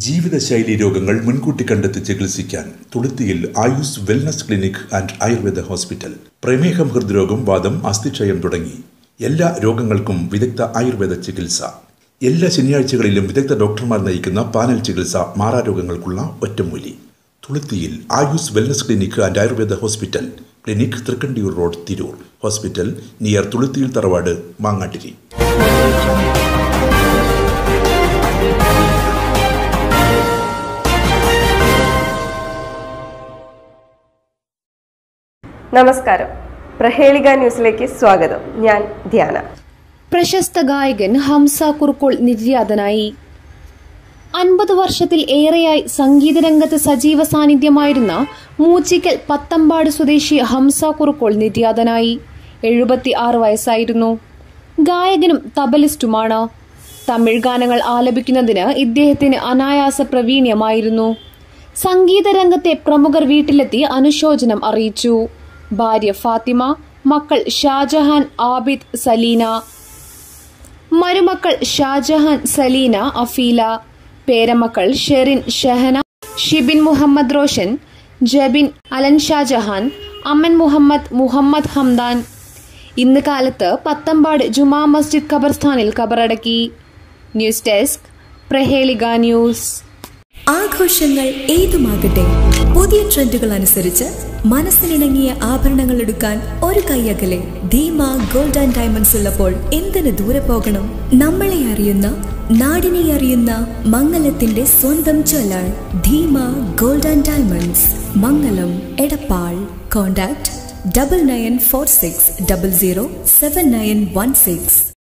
ജീവിതശൈലി രോഗങ്ങൾ മുൻകൂട്ടി കണ്ടെത്തി ചികിത്സിക്കാൻ തുളുത്തിയിൽ Ayus wellness clinic and Ayurveda hospital പ്രമേഹം ഹൃദ്രോഗം വാദം അസ്ഥിക്ഷയം തുടങ്ങി എല്ലാ രോഗങ്ങൾക്കും വിദഗ്ധ ആയുർവേദ ചികിത്സ എല്ലാ ശനിയാഴ്ചകളിലും വിദഗ്ധ ഡോക്ടർമാർ നയിക്കുന്ന പാനൽ ചികിത്സ മാറാരോഗങ്ങൾക്കുള്ള ഒറ്റമൂലി തുളുത്തിയിൽ Ayus wellness clinic and Ayurveda hospital clinic Thrikkandiyur road Tirur hospital near തുളുത്തിയിൽ തറവാട് മാങ്ങാട്ടിരി നമസ്കാരം പ്രഹേളിക ന്യൂസിലേക്ക് സ്വാഗതം ഞാൻ ധ്യാന പ്രശസ്ത ഗായകൻ ഹംസ കുറുക്കോൾ നിര്യാതനായി അൻപത് വർഷത്തിൽ ഏറെയായി സംഗീതരംഗത്ത് സജീവ സാന്നിധ്യമായിരുന്ന മൂച്ചിക്കൽ പത്തമ്പാട് സ്വദേശി ഹംസ കുറുക്കോൾ നിര്യാതനായി എഴുപത്തി ആറ് വയസ്സായിരുന്നു ഗായകനും തബലിസ്റ്റുമാണ് തമിഴ് ഗാനങ്ങൾ ആലപിക്കുന്നതിന് ഇദ്ദേഹത്തിന് അനായാസ പ്രവീണ്യമായിരുന്നു സംഗീതരംഗത്തെ പ്രമുഖർ വീട്ടിലെത്തി അനുശോചനം അറിയിച്ചു ഭാര്യ ഫാത്തിമ മക്കൾ ഷാജഹാൻ ആബിദ് സലീന മരുമക്കൾ ഷാജഹാൻ സലീന അഫീല പേരമക്കൾ ഷെറിൻ ഷഹന ഷിബിൻ മുഹമ്മദ് റോഷൻ ജബിൻ അലൻ ഷാജഹാൻ അമ്മൻ മുഹമ്മദ് മുഹമ്മദ് ഹംദാൻ ഇന്ന് കാലത്ത് പത്തമ്പാട് ജുമാ മസ്ജിദ് ഖബർസ്ഥാനിൽ ഖബറടക്കി ന്യൂസ് ഡെസ്ക് പ്രഹേളിക ന്യൂസ് ആഘോഷങ്ങൾ ഏതുമാകട്ടെ പുതിയ ട്രെൻഡുകൾ അനുസരിച്ച് മനസ്സിനിണങ്ങിയ ആഭരണങ്ങൾ എടുക്കാൻ ഒരു കൈയകലെ ധീമ ഗോൾഡ് ആൻഡ് ഡയമണ്ട്സ് ഉള്ളപ്പോൾ എന്തിനു ദൂരെ പോകണം നമ്മളെ അറിയുന്ന നാടിനെ അറിയുന്ന മംഗലത്തിന്റെ സ്വന്തം ചൊല്ലാൾ Dheema gold and diamonds Mangalam Edappal contact double nine four six double zero seven nine one six